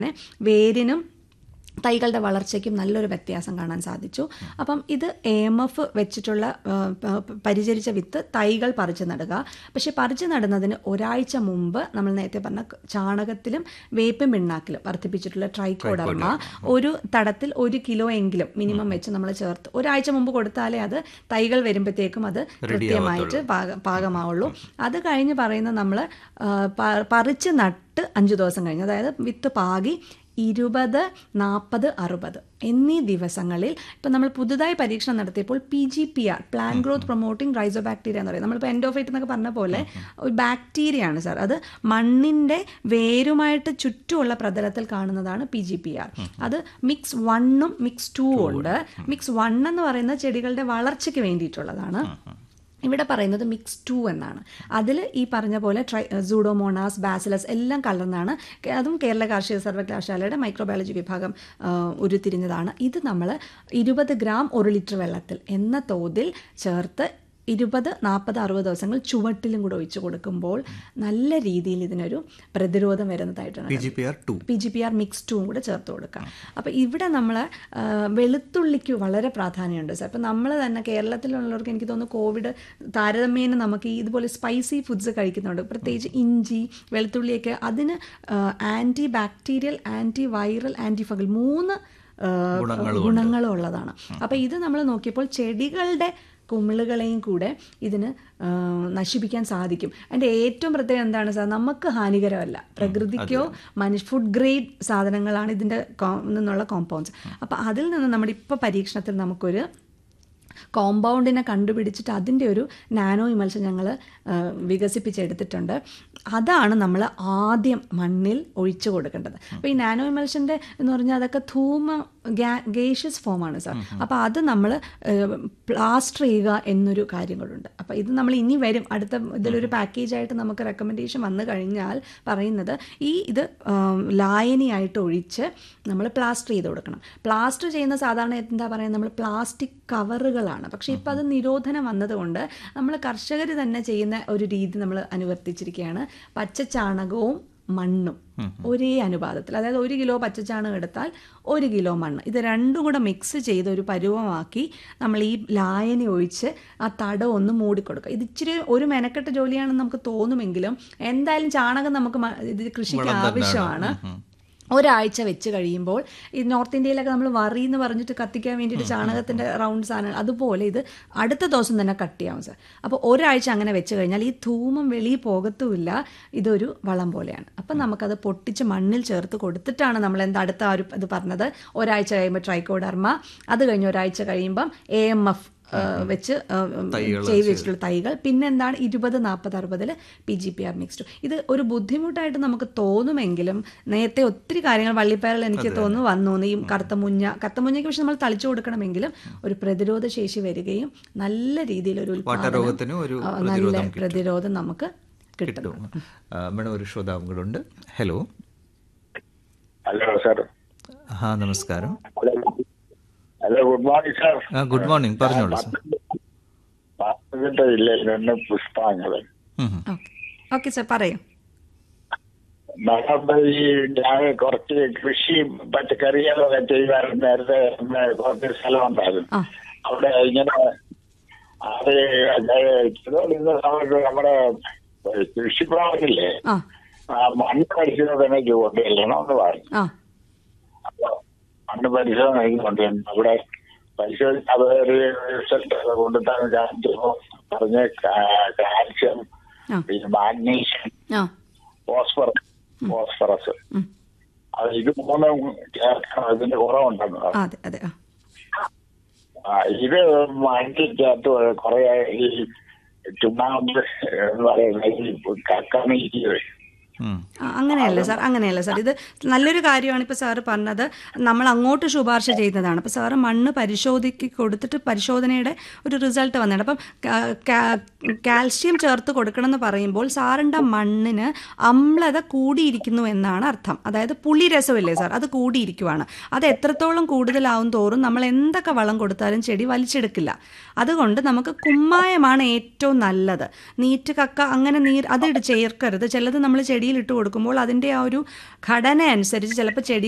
വേരിനും തൈകളുടെ വളർച്ചയ്ക്കും നല്ലൊരു വ്യത്യാസം കാണാൻ സാധിച്ചു അപ്പം ഇത് എ എം എഫ് വെച്ചിട്ടുള്ള ആ, പ- പരിചരിച്ച വിത്ത് തൈകൾ പറിച്ച് നടുക പക്ഷെ പറിച്ച് നടുന്നതിന് ഒരാഴ്ച മുമ്പ് നമ്മൾ നേരത്തെ പറഞ്ഞ ചാണകത്തിലും വേപ്പും പിണ്ണാക്കിലും വർദ്ധിപ്പിച്ചിട്ടുള്ള ട്രൈക്കോഡർമ ഒരു തടത്തിൽ ഒരു കിലോ എങ്കിലും മിനിമം വെച്ച് നമ്മൾ ചേർത്ത് ഒരാഴ്ച മുമ്പ് കൊടുത്താലേ അത് തൈകൾ വരുമ്പോഴത്തേക്കും അത് കൃത്യമായിട്ട് പാക പാകമാവുള്ളൂ അത് കഴിഞ്ഞ് പറയുന്ന നമ്മൾ പറിച്ച് നട്ട് അഞ്ച് ദിവസം കഴിഞ്ഞ് അതായത് വിത്ത് പാകി ഇരുപത് നാൽപ്പത് അറുപത് എന്നീ ദിവസങ്ങളിൽ ഇപ്പം നമ്മൾ പുതുതായി പരീക്ഷണം നടത്തിയപ്പോൾ P G P R plant growth promoting rhizobacteria എന്ന് പറയും നമ്മളിപ്പോൾ എൻഡോഫൈറ്റ് എന്നൊക്കെ പറഞ്ഞ പോലെ ഒരു ബാക്ടീരിയയാണ് സാർ അത് മണ്ണിൻ്റെ വേരുമായിട്ട് ചുറ്റുമുള്ള പ്രതലത്തിൽ കാണുന്നതാണ് പി ജി പി ആർ അത് മിക്സ് വണ്ണും മിക്സ് ടൂ ഉണ്ട് മിക്സ് വൺ എന്ന് പറയുന്നത് ചെടികളുടെ വളർച്ചയ്ക്ക് വേണ്ടിയിട്ടുള്ളതാണ് ഇവിടെ പറയുന്നത് മിക്സ് ടു എന്നാണ് അതിൽ ഈ പറഞ്ഞ പോലെ ട്രൈ സൂഡോമോണാസ് ബാസിലസ് എല്ലാം കലർന്നാണ് കേ- അതും കേരള കാർഷിക സർവകലാശാലയുടെ മൈക്രോബയോളജി വിഭാഗം ആ, ഉരുത്തിരിഞ്ഞതാണ് ഇത് നമ്മൾ ഇരുപത് ഗ്രാം ഒരു ലിറ്റർ വെള്ളത്തിൽ എന്ന തോതിൽ ചേർത്ത് ഇരുപത് നാൽപ്പത് അറുപത് ദിവസങ്ങൾ ചുവട്ടിലും കൂടെ ഒഴിച്ചു കൊടുക്കുമ്പോൾ നല്ല രീതിയിൽ ഇതിനൊരു പ്രതിരോധം വരുന്നതായിട്ടാണ് P G P R two P G P R mix ടൂവും കൂടെ ചേർത്ത് കൊടുക്കാം അപ്പോൾ ഇവിടെ നമ്മൾ വെളുത്തുള്ളിക്ക് വളരെ പ്രാധാന്യമുണ്ട് സാർ ഇപ്പം നമ്മൾ തന്നെ കേരളത്തിലുള്ളവർക്ക് എനിക്ക് തോന്നുന്നു കോവിഡ് താരതമ്യേന നമുക്ക് ഈ ഇതുപോലെ സ്പൈസി ഫുഡ്സ് കഴിക്കുന്നുണ്ട് പ്രത്യേകിച്ച് ഇഞ്ചി വെളുത്തുള്ളിയൊക്കെ അതിന് anti bacterial anti viral anti fungal മൂന്ന് ആ, ഗുണങ്ങളും ഉള്ളതാണ് അപ്പോൾ ഇത് നമ്മൾ നോക്കിയപ്പോൾ ചെടികളുടെ കുമിളുകളെയും കൂടെ ഇതിന് ആ, നശിപ്പിക്കാൻ സാധിക്കും അതിൻ്റെ ഏറ്റവും പ്രത്യേകത എന്താണ് സാർ നമുക്ക് ഹാനികരമല്ല പ്രകൃതിക്കോ മനുഷ്യ ഫുഡ് ഗ്രേഡ് സാധനങ്ങളാണ് ഇതിൻ്റെ കോ- നിന്നുള്ള കോമ്പൗണ്ട്സ് അപ്പോൾ അതിൽ നിന്ന് നമ്മുടെ ഇപ്പോൾ പരീക്ഷണത്തിൽ നമുക്കൊരു കോമ്പൗണ്ടിനെ കണ്ടുപിടിച്ചിട്ട് അതിൻ്റെ ഒരു നാനോ ഇമൽഷൻ ഞങ്ങൾ വികസിപ്പിച്ചെടുത്തിട്ടുണ്ട് അതാണ് നമ്മൾ ആദ്യം മണ്ണിൽ ഒഴിച്ചു കൊടുക്കേണ്ടത് അപ്പോൾ ഈ നാനോ ഇമൽഷൻ്റെ എന്ന് പറഞ്ഞാൽ അതൊക്കെ ധൂമ ഗേഷ്യസ് ഫോമാണ് സാർ അപ്പോൾ അത് നമ്മൾ പ്ലാസ്റ്റർ ചെയ്യുക എന്നൊരു കാര്യം കൂടെ അപ്പോൾ ഇത് നമ്മൾ ഇനി വരും അടുത്ത ഇതിലൊരു പാക്കേജായിട്ട് നമുക്ക് റെക്കമെൻഡേഷൻ വന്നു കഴിഞ്ഞാൽ പറയുന്നത് ഈ ഇത് ആം, ലായനിയായിട്ട് ഒഴിച്ച് നമ്മൾ പ്ലാസ്റ്റർ ചെയ്ത് കൊടുക്കണം പ്ലാസ്റ്റർ ചെയ്യുന്ന സാധാരണ എന്താ പറയുക നമ്മൾ പ്ലാസ്റ്റിക് കവറുകളാണ് പക്ഷേ ഇപ്പോൾ അത് നിരോധനം വന്നതുകൊണ്ട് നമ്മൾ കർഷകർ തന്നെ ചെയ്യുന്ന ഒരു രീതി നമ്മൾ അനുവർത്തിച്ചിരിക്കുകയാണ് പച്ചച്ചാണകവും മണ്ണും ഒരേ അനുപാതത്തിൽ അതായത് ഒരു കിലോ പച്ചച്ചാണകം എടുത്താൽ ഒരു കിലോ മണ്ണ് ഇത് രണ്ടും കൂടെ മിക്സ് ചെയ്ത് ഒരു പരുവമാക്കി നമ്മൾ ഈ ലായനി ഒഴിച്ച് ആ തടം ഒന്ന് മൂടിക്കൊടുക്കുക ഇത് ഇച്ചിരി ഒരു മെനക്കെട്ട ജോലിയാണെന്ന് നമുക്ക് തോന്നുമെങ്കിലും എന്തായാലും ചാണകം നമുക്ക് മ- ഇത് കൃഷിക്ക് ആവശ്യമാണ് ഒരാഴ്ച വെച്ച് കഴിയുമ്പോൾ ഈ നോർത്ത് ഇന്ത്യയിലൊക്കെ നമ്മൾ വറി എന്ന് പറഞ്ഞിട്ട് കത്തിക്കാൻ വേണ്ടിയിട്ട് ചാണകത്തിൻ്റെ റൗണ്ട് സാധനം അതുപോലെ ഇത് അടുത്ത ദിവസം തന്നെ കട്ട് ചെയ്യാവും സാർ അപ്പോൾ ഒരാഴ്ച അങ്ങനെ വെച്ച് കഴിഞ്ഞാൽ ഈ ധൂമം വെളിയിൽ പോകത്തുമില്ല ഇതൊരു വളം പോലെയാണ് അപ്പം നമുക്കത് പൊട്ടിച്ച് മണ്ണിൽ ചേർത്ത് കൊടുത്തിട്ടാണ് നമ്മൾ എന്താ അടുത്ത ആ ഒരു ഇത് പറഞ്ഞത് ഒരാഴ്ച കഴിയുമ്പോൾ ട്രൈക്കോഡർമ അത് കഴിഞ്ഞ് ഒരാഴ്ച കഴിയുമ്പം എ എം എഫ് വെച്ച് ആ, ചെയ്ത് വെച്ചിട്ടുള്ള തൈകൾ പിന്നെ എന്താണ് ഇരുപത് നാൽപ്പത് അറുപതിൽ P G P R mixed ഇത് ഒരു ബുദ്ധിമുട്ടായിട്ട് നമുക്ക് തോന്നുമെങ്കിലും നേരത്തെ ഒത്തിരി കാര്യങ്ങൾ വള്ളിപ്പയറിൽ എനിക്ക് തോന്നുന്നു വന്നു ഈ കറുത്തമുഞ്ഞ കറുത്തമുഞ്ഞയ്ക്ക് പക്ഷെ നമ്മൾ തളിച്ചു കൊടുക്കണമെങ്കിലും ഒരു പ്രതിരോധ ശേഷി വരികയും നല്ല രീതിയിൽ ഒരു ഉൽപ്പാദനം വാട്ടരോഗത്തിന് ഒരു ആ, നല്ല പ്രതിരോധം നമുക്ക് കിട്ടും കിട്ടും ആ, മേഡം ഒരു ശ്രോതാവും കൂടെ ഉണ്ട് ഹലോ ഹലോ സാർ ആ നമസ്കാരം hello hello good morning sir ആ ഗുഡ് മോർണിംഗ് പറഞ്ഞോളൂ സർ പത്തനംതിട്ട ജില്ലയിൽ നിന്ന് പുഷ്പാങ്കതൻ ഉം, ഉം. ഓക്കെ ഓക്കെ സാർ പറയൂ നമ്മുടെ ഈ ഞാൻ കുറച്ച് കൃഷിയും പച്ചക്കറികളൊക്കെ ചെയ്യാറുണ്ട് നേരത്തെ നമ്മുടെ കുറച്ച് സ്ഥലം ഉണ്ടായിരുന്നു ആ അവിടെ ഇങ്ങനെ അത് ചെയ്തുകൊണ്ടിരുന്ന സമയത്ത് നമ്മുടെ കൃഷിഭവനില്ലേ ആ ആ മണ്ണ് പരിശോധന കൊണ്ടുവരണം എന്ന് പറഞ്ഞു ആ അപ്പൊ മണ്ണ് പരിശോധന കൊണ്ടുവരണം അവിടെ പരിശോധന അത് ഒരു റിസൾട്ട് കൊണ്ടുത്താൻ കാണിച്ചപ്പോ പറഞ്ഞ കാൽഷ്യം ആ. പിന്നെ മാഗ്നീഷ്യം ആ ഫോസ്ഫറസ് ഫോസ്ഫറസ് ഉം. അത് ഇത് മൂന്നും ചേർക്കണം അതിന്റെ കുറവുണ്ടെന്ന് പറഞ്ഞു. ആ, അതെ അതെ ആ ആ, ഇത് മണ്ണിൽ ചേർത്ത് കുറെ ഈ ചുണ്ണാമ്പ് എന്ന് പറയുന്ന ഈ കക്കമീറ്റി ഉം. ആ, അങ്ങനെയല്ല സാർ അങ്ങനെയല്ല സാർ ഇത് നല്ലൊരു കാര്യമാണ് ഇപ്പോൾ സാറ് പറഞ്ഞത് നമ്മൾ അങ്ങോട്ട് ശുപാർശ ചെയ്യുന്നതാണ് അപ്പോൾ സാറ് മണ്ണ് പരിശോധിക്ക് കൊടുത്തിട്ട് പരിശോധനയുടെ ഒരു റിസൾട്ട് വന്നിട്ടുണ്ട് അപ്പം കാ- കാ- കാൽഷ്യം ചേർത്ത് കൊടുക്കണം എന്ന് പറയുമ്പോൾ സാറിൻ്റെ മണ്ണിന് അമ്ലത കൂടിയിരിക്കുന്നു എന്നാണ് അർത്ഥം അതായത് പുളി രസമില്ലേ സാർ അത് കൂടിയിരിക്കുവാണ് അത് എത്രത്തോളം കൂടുതലാവും തോറും നമ്മൾ എന്തൊക്കെ വളം കൊടുത്താലും ചെടി വലിച്ചെടുക്കില്ല അതുകൊണ്ട് നമുക്ക് കുമ്മായമാണ് ഏറ്റവും നല്ലത് നീറ്റ് കക്ക അങ്ങനെ നീർ അതിട്ട് ചേർക്കരുത് ചിലത് നമ്മൾ ചെടിയിൽ വെയിലിട്ട് കൊടുക്കുമ്പോൾ അതിൻ്റെ ആ ഒരു ഘടന അനുസരിച്ച് ചിലപ്പോൾ ചെടി